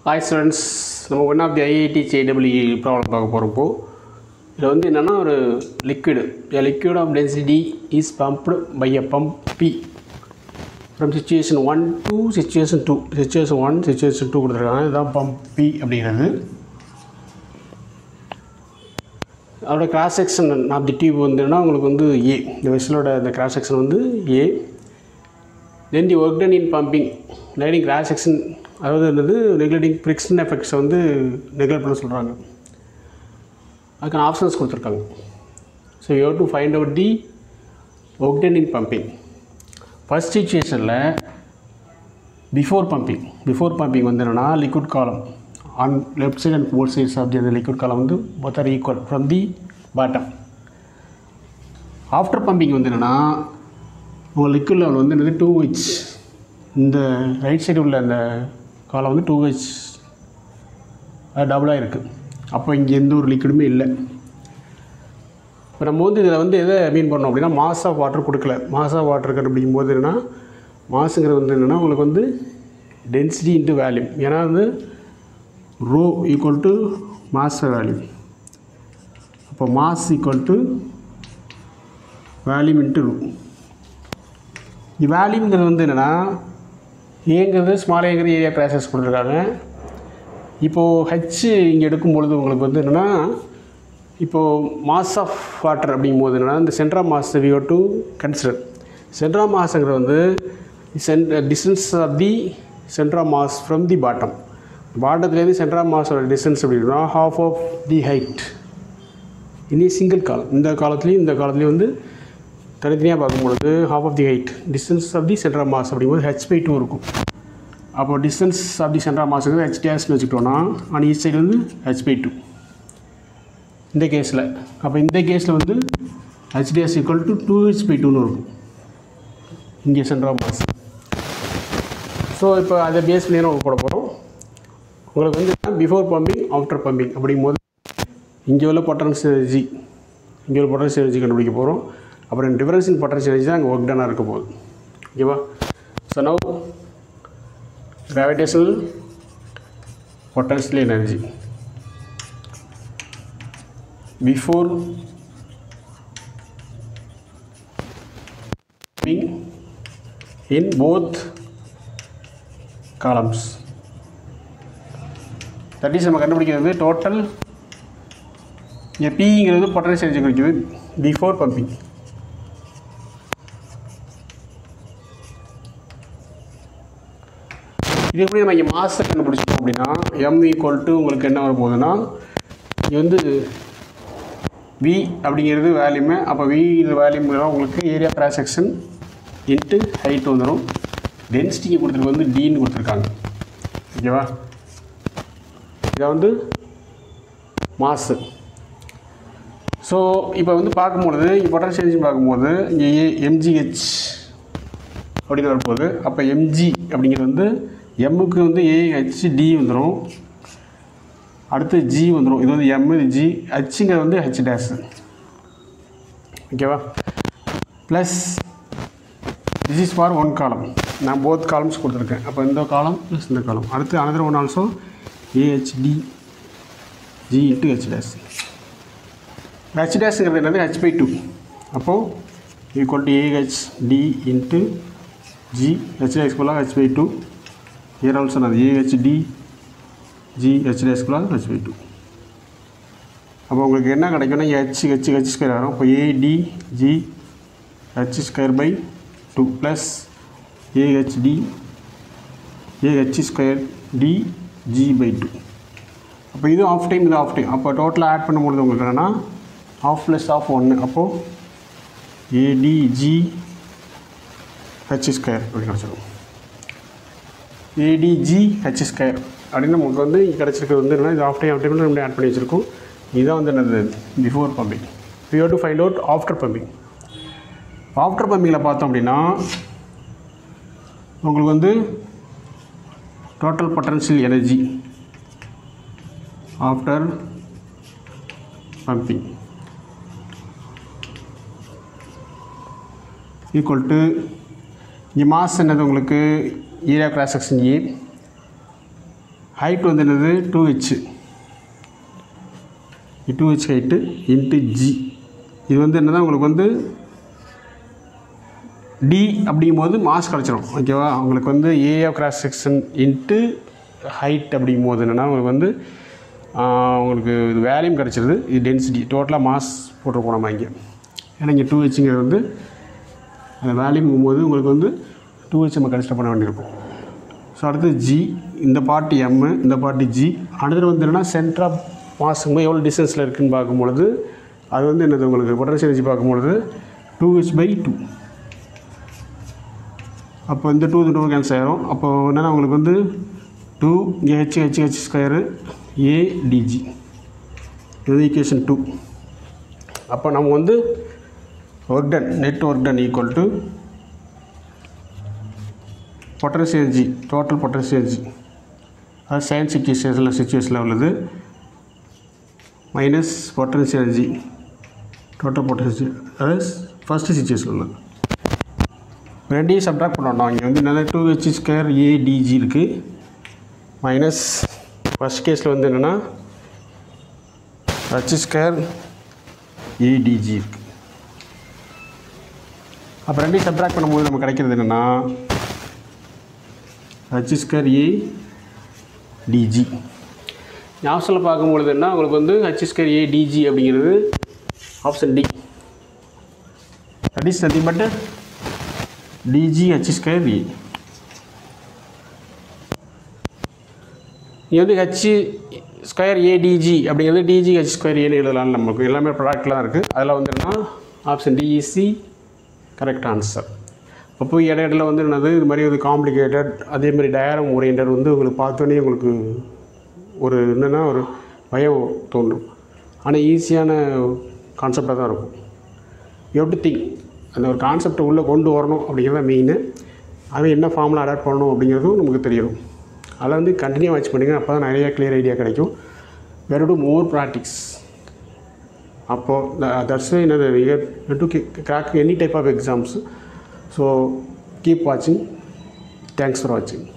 hi students நம்ம one of the IIT JW problem பார்க்க போகிறப்போ இதில் வந்து என்னென்னா ஒரு liquid a liquid of density is pumped by a pump P from situation 1 to situation 2 situation 1 situation 2 கொடுத்துருக்காங்க இதுதான் பம்ப் P அப்படிங்கிறது அதோட cross section of the tube வந்துன்னா உங்களுக்கு வந்து ஏ இந்த வெசலோட இந்த கிராஸ் செக்ஷன் வந்து A then the work done in pumping lining cross section அதாவது என்னது நெக்லெக்டிங் ஃப்ரிக்ஷன் எஃபெக்ட்ஸை வந்து நெக்லெக்ட் பண்ண சொல்கிறாங்க அதுக்கான ஆப்ஷன்ஸ் கொடுத்துருக்காங்க so you to find out the work done in pumping first சுச்சுவேஷனில் பிஃபோர் பம்பிங் பிஃபோர் பம்பிங் வந்து என்னென்னா liquid column on left side and both sides of the அந்த லிக்விட் காலம் வந்து both are equal from the bottom after pumping வந்து என்னென்னா உங்கள் liquid level வந்து என்னது டூ ஹெச் இந்த ரைட் சைடு உள்ள அந்த காலம் வந்து டூ ஹெச் அது டபுளாக இருக்குது அப்போ இங்கே எந்த ஒரு லிக்விடுமே இல்லை இப்போ நம்ம வந்து இதில் வந்து எதை மீன் பண்ணோம் அப்படின்னா மாஸ் ஆஃப் வாட்டர் கொடுக்கல மாஸ் ஆஃப் வாட்டர் கண்டுபிடிக்கும் போது என்னென்னா மாசுங்கிறது வந்து என்னென்னா உங்களுக்கு வந்து டென்சிட்டி இன்ட்டு வேல்யூம் ஏன்னா வந்து row equal to mass volume அப்போ mass equal to volume into rho இந்த வேல்யூங்கிறது வந்து என்னென்னா ஏங்கிறது ஸ்மால் ஏங்கிற ஏரியா கிராசஸ் கொடுத்துருக்காங்க இப்போது ஹச் இங்கே எடுக்கும் பொழுது உங்களுக்கு வந்து என்னென்னா இப்போது மாஸ் ஆஃப் வாட்டர் அப்படிங்கும் போது என்னென்னா இந்த centre mass we to consider centre மாஸுங்கிறது வந்து cent distance of the centre mass from the bottom பாட்டத்துலேருந்து சென்ட்ரா மாஸோட டிஸ்டன்ஸ் அப்படின்னா ஹாஃப் ஆஃப் தி ஹைட் இனி சிங்கிள் காலம் இந்த காலத்துலேயும் இந்த காலத்துலேயும் வந்து தனித்தனியாக பார்க்கும்பொழுது half of the height distance of the centre mass அப்படிங்கும்போது ஹெச் பை டூ இருக்கும் அப்போ டிஸ்டன்ஸ் ஆஃப் தி சென்ட்ரா மாஸுக்கு ஹெச் டேஸ்னு வச்சுக்கிட்டோன்னா ஆன் ஈச் சைடு வந்து ஹெச் பை டூ இந்த கேஸில் அப்போ இந்த கேஸில் வந்து HDS equal to two H by டூன்னு இருக்கும் இங்கே சென்ட்ரா மாஸ் ஸோ இப்போ அதை பேஸ் பண்ணி நம்ம போட போகிறோம் உங்களுக்கு வந்து பிஃபோர் பம்பிங் ஆஃப்டர் பம்பிங் அப்படிங்கும்போது இங்கே உள்ள பொட்டன்ஷியல் எனர்ஜி இங்கே உள்ள பொட்டன்ஷியல் எனர்ஜி கண்டுபிடிக்க போகிறோம் அப்புறம் டிஃபரன்ஸ் இன் பொட்டன்ஷியல் எனர்ஜி தான் அங்கே ஒர்க் டனாக இருக்க போகுது ஓகேவா so now gravitational potential energy before being in both columns that is நம்ம கண்டுபிடிக்கிறது டோட்டல் இங்கே பிங்கிறது பொட்டன்ஷியல் எனர்ஜி குறிக்கிறது பிஃபோர் பம்பிங் இது எப்படி நம்ம இங்கே மாசை கண்டுபிடிச்சோம் அப்படின்னா எம் ஈக்குவல் டு உங்களுக்கு என்ன வர போகுதுன்னா இங்கே வந்து வி அப்படிங்கிறது வேல்யூமு அப்போ வி இது வேல்யூங்கிறதா உங்களுக்கு area cross section into height வந்துடும் டென்சிட்டிக்கு கொடுத்துருக்கு வந்து டின்னு கொடுத்துருக்காங்க ஓகேவா இதை வந்து மாசு ஸோ இப்போ வந்து பார்க்கும்பொழுது இங்கே பொட்டன்ஷியல் பார்க்கும்போது இங்கே ஏ எம்ஜிஹெச் அப்படின்னு வரப்போகுது அப்போ எம்ஜி அப்படிங்கிறது வந்து எம்முக்கு வந்து ஏஹெச் டி வந்துடும் அடுத்து ஜி வந்துடும் இது வந்து எம் இது ஜி ஹச்சுங்கிறது வந்து ஹெச் டேஸ் ஓகேவா plus this is for one column நான் போத் காலம்ஸ் கொடுத்துருக்கேன் அப்போ இந்த காலம் ப்ளஸ் இந்த காலம் அடுத்து another one also AHD G into H dash H டேஸுங்கிறது என்னது ஹெச் பை டூ அப்போது equal to AH D into G H dash போல் H by two here also நான் AHD G H dash equal H by 2 அப்போ உங்களுக்கு என்ன கிடைக்கும்னா H H H square வரும் இப்போ AD G H square by two plus AHD AH square D G by two அப்போ இது ஆஃப் டைம் இது ஆஃப் டைம் அப்போ டோட்டலாக ஆட் பண்ணும்பொழுது உங்களுக்கு என்னென்னா ஆஃப் ப்ளஸ் ஆஃப் ஒன்று அப்போது ஏடிஜி ஹெச் ஸ்கொயர் அப்படின்னு வச்சுருக்கோம் ஏடிஜி ஹெச் ஸ்கொயர் அப்படின்னு நமக்கு வந்து கிடச்சிருக்கிறது வந்து என்னன்னா இது ஆஃப் டைம் ஆஃப் டைம் நம்ம ஆட் பண்ணி வச்சுருக்கோம் இதுதான் வந்து என்னது before pumping we have to find out after pumping after பம்பிங்கில் பார்த்தோம் அப்படின்னா உங்களுக்கு வந்து total potential energy after pumping equal to இங்கே மாஸ் என்னது உங்களுக்கு area cross section A height வந்து என்னது two H two H height into G இது வந்து என்னதான் உங்களுக்கு வந்து டி அப்படிங்கும்போது மாஸ் கிடச்சிரும் ஓகேவா உங்களுக்கு வந்து ஏஆ கிராஸ் செக்ஷன் இன்ட்டு ஹைட் அப்படிங்கும்போது என்னென்னா உங்களுக்கு வந்து ஆஹ், உங்களுக்கு இது வேல்யூம் கிடச்சிருது இது டென்சிட்டி டோட்டலாக மாஸ் போட்டிருப்போம் நம்ம இங்கே ஏன்னா இங்கே டூ ஹெச்ங்கிறது வந்து அந்த வேல்யூம் போது உங்களுக்கு வந்து டூ ஹெச் நம்ம கன்சிடர் பண்ண வேண்டியிருக்கும் ஸோ அடுத்து ஜி இந்த பார்ட்டி எம்மு இந்த பார்ட்டி ஜி அடுத்தது வந்து என்னென்னா சென்டர் ஆஃப் மாஸுங்க எவ்வளோ டிஸ்டன்ஸில் இருக்குதுன்னு பார்க்கும்பொழுது அது வந்து என்னது உங்களுக்கு பொட்டன்ஷியல் எனர்ஜி பார்க்கும்பொழுது டூ ஹெச் பை டூ அப்போ இந்த டூ இந்த டூ கேன்சல் ஆயிரும் அப்போ என்னென்னா உங்களுக்கு வந்து டூ இங்கே H H H square ADG இது ஈக்குவேஷன் டூ அப்போ நம்ம வந்து work done net work done equal to potential energy total potential energy அது சயின்ஸ் சுச்சுவேஷனில் சுச்சுவேஷனில் உள்ளது minus potential energy total potential அதாவது ஃபஸ்ட்டு சுச்சுவேஷன் உள்ளது ரெண்டையும் சப்ட்ராக்ட் பண்ணணும் இங்கே வந்து என்னென்னா டூ ஹெச் ஸ்கொயர் ஏடிஜி இருக்குது மைனஸ் ஃபஸ்ட் கேஸில் வந்து என்னென்னா ஹச் ஸ்கொயர் ஏடிஜி இருக்குது அப்போ ரெண்டையும் சப்ட்ராக்ட் பண்ணும்போது நமக்கு கிடைக்கிறது என்னென்னா ஹச் ஸ்கொயர் ஏ டிஜி ஞாபகத்தில் பார்க்கும்பொழுது என்ன உங்களுக்கு வந்து ஹச் ஸ்கொயர் ஏ டிஜி அப்படிங்கிறது option D that is nothing but DG H square A இங்கே வந்து ஹச் ஸ்கொயர் ஏடிஜி அப்படிங்கிறது டிஜி ஹச் ஸ்கொயர் ஏன்னு எழுதலாம் நமக்கு எல்லாமே ப்ராடக்டில் தான் இருக்குது அதில் வந்து என்னன்னா ஆப்ஷன் டிஇசி கரெக்ட் ஆன்சர் அப்போ இடையில வந்து என்னது இது மாதிரி ஒரு காம்ப்ளிகேட்டட் அதே மாதிரி டயரம் ஓரியன்டட் வந்து உங்களுக்கு பார்த்தோன்னே உங்களுக்கு ஒரு என்னென்னா ஒரு பயம் தோன்றும் ஆனால் ஈஸியான கான்செப்டாக தான் இருக்கும் எவ்ரி திங் அந்த ஒரு கான்செப்டை உள்ளே கொண்டு வரணும் அப்படிங்கிறது மெயின் அது என்ன ஃபார்மில் அடாப்ட் பண்ணணும் அப்படிங்கிறதும் நமக்கு தெரியணும் அதை வந்து கண்டினியூ வாட்ச் பண்ணுங்க அப்போ தான் நிறைய கிளியர் ஐடியா கிடைக்கும் வேறு டு மோர் ப்ராக்டிக்ஸ் அப்போது தட்ஸ் என்னது to crack any type of exams so keep வாட்சிங் தேங்க்ஸ் ஃபார் வாட்சிங்